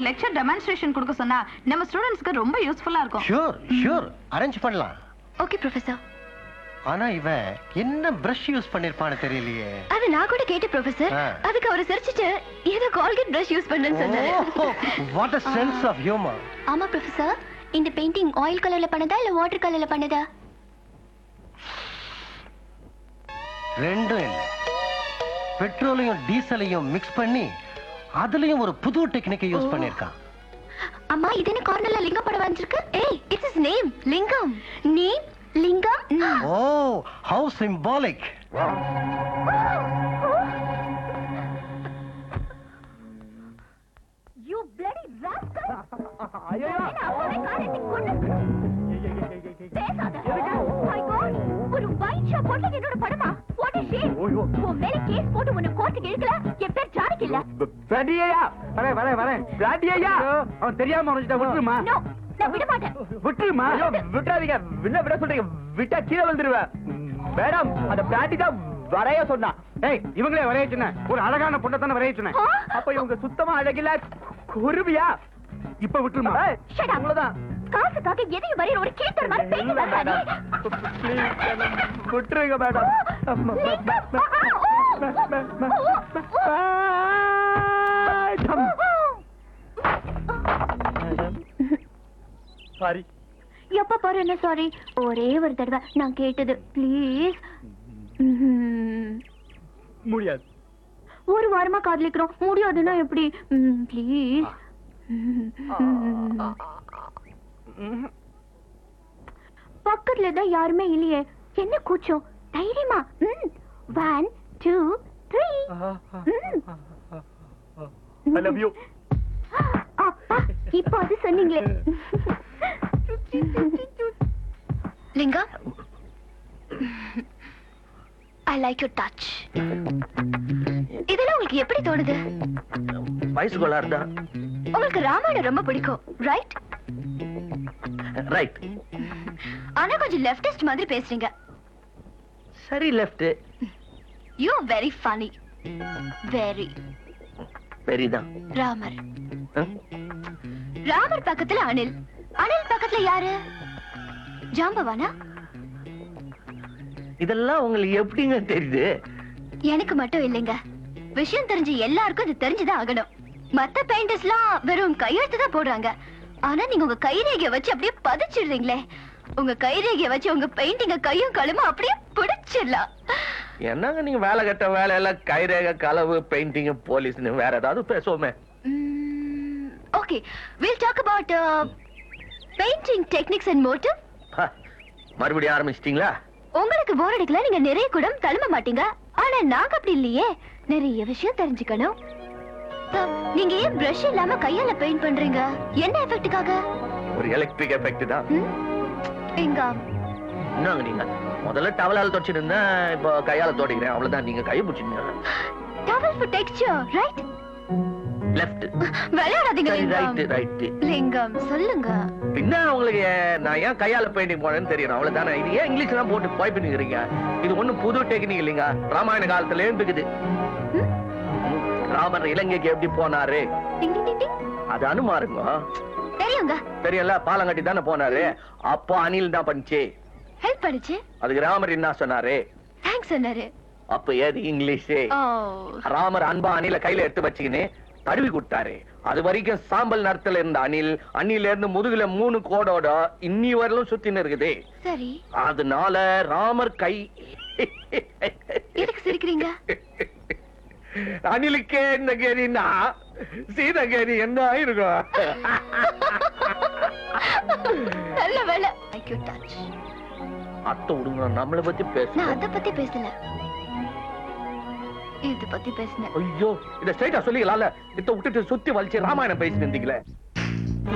Lecture demonstration கொடுக்க சொன்னா நம்ம ஸ்டூடெண்ட்ஸ்க்கு ரொம்ப யூஸ்ஃபுல்லா இருக்கும் ஷூர் ஷூர் அரேஞ்ச் பண்ணலாம் ஓகே ப்ரொஃபசர் ஆனா இவன் என்ன பிரஷ் யூஸ் பண்ணிருப்பான்னு தெரியலையே அது நான் கூட கேட்டேன் ப்ரொஃபசர் ஆ. அதுக்கு அவர் சிரிச்சிட்டு ஏதோ கால்கேட் பிரஷ் யூஸ் பண்றேன்னு சொன்னாரு what a sense of humour ஆமா ப்ரொஃபசர் இந்த பெயிண்டிங் ஆயில் கலர்ல பண்ணதா இல்ல வாட்டர் கலர்ல பண்ணதா ரெண்டும் இல்லை பெட்ரோலையும் டீசலையும் மிக்ஸ் பண்ணி அதுலயும் ஒரு புது டெக்னிக்கை யூஸ் ஓ. பண்ணிருக்கான் அம்மா இது என்ன கார்னர்ல லிங்கம் படம் வந்திருக்கு ஏய் it's is name Lingam name Lingam hmm. Oh how symbolic You bloody rascal! My God! ஒரு wine shop போட்டு என்னோட படமா? What a shame! உன் மேல case போட்டு உன்னை கோர்ட்டுக்கு இழுக்கல, என் பேர் ஜானகி இல்ல. பிராண்டியா வரேன் வரேன் வரேன் பிராண்டியா அவன் தெரியாம உனக்கிட்ட விட்டுருமா No, நான் விட மாட்டேன். விட்டுருமா ஐயோ விட்டுறாதீங்க என்ன விட சொல்றீங்க விட்டா கீழே விழுந்துருவேன் மேடம் அந்த பிராண்டி தான் வரைய சொன்னா ஏய் இவங்களே வரைய சொன்ன ஒரு அழகான பொண்ணை தானே வரைய சொன்னேன் ஆ? அப்ப இவங்க சுத்தமா அழகில்ல குருவியா இப்ப விட்டுருமா Shut up. அவ்வளவுதான் காசுக்காக எதையும் வரையிற ஒரு கேட்டர் மாதிரி பேசி இல்ல வர்றா நீ. மேடம் ப்ளீஸ் விட்டுருங்க மேடம் சாரி எப்ப பாரு என்ன சாரி ஒரே ஒரு தடவை நான் கேட்டது ப்ளீஸ் முடியாது ஒரு வாரமா காதலிக்கிறோம் முடியாதுன்னா எப்படி ப்ளீஸ் பக்கத்துல தான் யாருமே இல்லையே என்ன கூச்சம் தைரியமா one two three I love you அப்பா இப்போ அது சொன்னீங்களே Linga I like you touch இதெல்லாம் உங்களுக்கு எப்படி தோணுது வயசு கோளாறு தான் உங்களுக்கு ராமாயணம் ரொம்ப பிடிக்கும் ரைட் ரைட் ஆனா கொஞ்சம் லெஃப்டிஸ்ட் மாதிரி பேசுறீங்க சரி left you very funny very பெரிதான் ராமர் ராமர் பக்கத்துல அனில் அனில் பக்கத்துல யாரு ஜாம்பவானா இதெல்லாம் உங்களுக்கு எப்படிங்க தெரியுது எனக்கு மட்டும் இல்லைங்க விஷயம் தெரிஞ்ச எல்லாருக்கும் இது தெரிஞ்சுதான் ஆகணும் மத்த பெயிண்டர்ஸ்லாம் வெறும் கையெழுத்து தான் போடுறாங்க ஆனா நீங்க உங்க கைரேகைய வச்சு அப்படியே பதிச்சிடுறீங்களே உங்க கைரேகைய வச்சு உங்க பெயிண்டிங்க கையும் களுமா அப்படியே பிடிச்சிடலாம் என்னங்க நீங்க வேலை கட்ட வேலையெல்லாம் கைரேக களவு பெயிண்டிங் போலீஸ்னு வேற ஏதாவது பேசுவோமே okay will talk about painting techniques and motive ஹ, மறுபடியும் ஆரம்பிச்சிட்டீங்களா உங்களுக்கு போர் அடிக்கல நீங்க நிறைய குடம் தழும்ப மாட்டீங்க ஆனா நாங்க அப்படி இல்லையே நிறைய விஷயம் தெரிஞ்சுக்கணும் அஹ், நீங்க ஏன் பிரஷ் இல்லாம கையால பெயிண்ட் பண்றீங்க என்ன எஃபெக்ட்டுக்காக ஒரு எலக்ட்ரிக் எஃபெக்ட் தான் எங்க என்னங்க நீங்க முதல்ல டவலால தொடச்சிட்டு இருந்தேன் இப்போ கையால தோடிக்கிறேன் அவ்வளவுதான் நீங்க கையை பிடிச்சிங்க towel for texture right left விளையாடாதீங்க சரி ரைட் லிங்கம் ரைட் லிங்கம் சொல்லுங்க பின்ன உங்களுக்கு ஏன் நான் ஏன் கையால பெயிண்டிங் போனேன்னு தெரியும் அவ்வளவுதானே இது ஏன் இங்கிலீஷ் தான் போட்டு போய் பண்ணிக்கிறீங்க இது ஒண்ணும் புது டெக்னிக் இல்லைங்க ராமாயண காலத்துல இருக்குது ம்? ராமர் இலங்கைக்கு எப்படி போனாரு டிங் டிங் டிங் டிங் அது அனுமாருங்க தெரியுங்க தெரியல பாலம் கட்டி தானே போனாரு அப்போ அணில் தான் பண்ணுச்சு ஹெல்ப் பண்ணுச்சு அதுக்கு ராமர் என்ன சொன்னாரு தேங்க்ஸ் சொன்னாரு அப்ப ஏது இங்கிலீஷ் ஓ ராமர் அன்பா அணில கையில எடுத்து வச்சுக்கின்னு தடவி கொடுத்தாரு அது வரைக்கும் சாம்பல் நிறத்துல இருந்த அணில் அணில இருந்து முதுகுல மூணு கோடோட இன்னி வரலும் சுத்தின்னு இருக்குது சரி அதனால ராமர் கை எதுக்கு சிரிக்கிறீங்க அணிலுக்கே இந்த கேரின்னா சீத கேரி என்ன ஆயிருக்கும் நல்ல வேலை Thank you, touch. அத்தை விடுங்க நம்மளை பத்தி நான் பேச அத பத்தி பேசல இது பத்தி பேசினேன் ஐயோ இத ஸ்ட்ரைட்டா சொல்லிக்கலாம்ல இத விட்டுட்டு சுத்தி வலிச்சு ராமாயணம் பேசி நின்றீங்களே